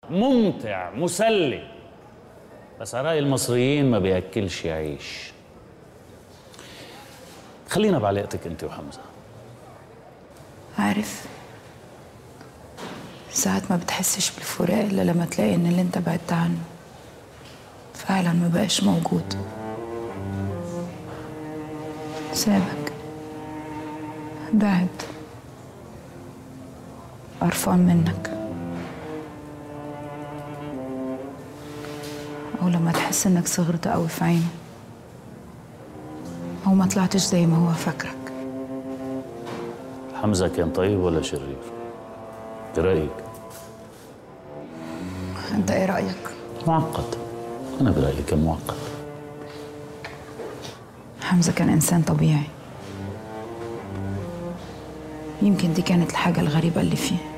ممتع مسلي بس على رأي المصريين ما بياكلش عيش خلينا بعلاقتك انت وحمزه عارف ساعات ما بتحسش بالفراق الا لما تلاقي ان اللي انت بعدت عنه فعلا ما بقاش موجود سابك بعد قرفان منك او لما تحس انك صغرت قوي في عينه او ما طلعتش زي ما هو فاكرك حمزه كان طيب ولا شرير برايك انت ايه رايك معقد انا برايي كان معقد حمزه كان انسان طبيعي يمكن دي كانت الحاجه الغريبه اللي فيه